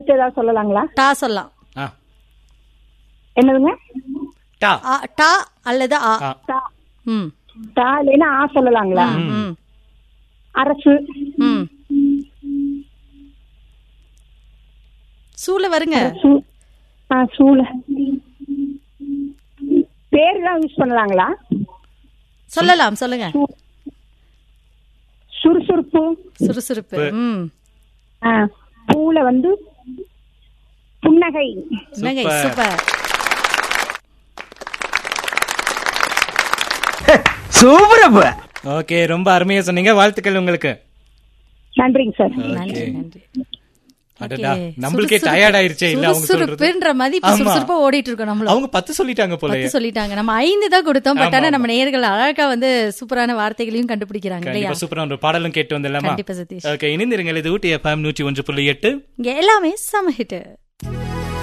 எழுத்து ஏதாவது சொல்லலாங்களா டா சொல்லலாம் ஆ என்னதுங்க டா ஆ, டா அல்லது ஆ ஆ தா ம் தா இல்லைன்னா ஆ சொல்லலாங்களா ம் அரசு ம் சூல வருங்க சூ ஆ சூழ பேர்லாம் யூஸ் பண்ணலாங்களா சொல்லலாம் சொல்லுங்க சுறுசுறுப்பு சுறுசுறுப்பு ம் ஆ பூல வந்து புன்னகை என்னங்க சூப்பர். சூப்பர் சூப்பரப்ப ஓகே ரொம்ப அருமையா சொன்னீங்க வாழ்த்துக்கள் உங்களுக்கு நன்றிங்க சார் நன்றி நன்றி அடடா Okay. நம்மளுக்கே சுறுசுறுப்பு. டயர்ட் ஆயிருச்சே இல்ல அவங்க சொல்றது சுறுசுறுப்புன்ற மாதிரி இப்ப ஆமா. சுறுசுறுப்பா ஓடிட்டு இருக்கோம் நம்மளும் அவங்க பத்து சொல்லிட்டாங்க போல பத்து சொல்லிட்டாங்க நம்ம ஐந்து தான் கொடுத்தோம் பட் ஆமா, ஆனா ஆமா. நம்ம நேயர்கள் அழகா வந்து சூப்பரான வார்த்தைகளையும் கண்டுபிடிக்கிறாங்க இல்லையா கண்டிப்பா சூப்பரா ஒரு பாடலும் கேட்டு வந்துடலாமா கண்டிப்பா சதீஷ் ஓகே இணைந்திருங்கள் இது ஊட்டி எஃப்எம் நூற்றி ஒன்று புள்ளி எட்டு இங்க எல்லாமே சம ஹிட்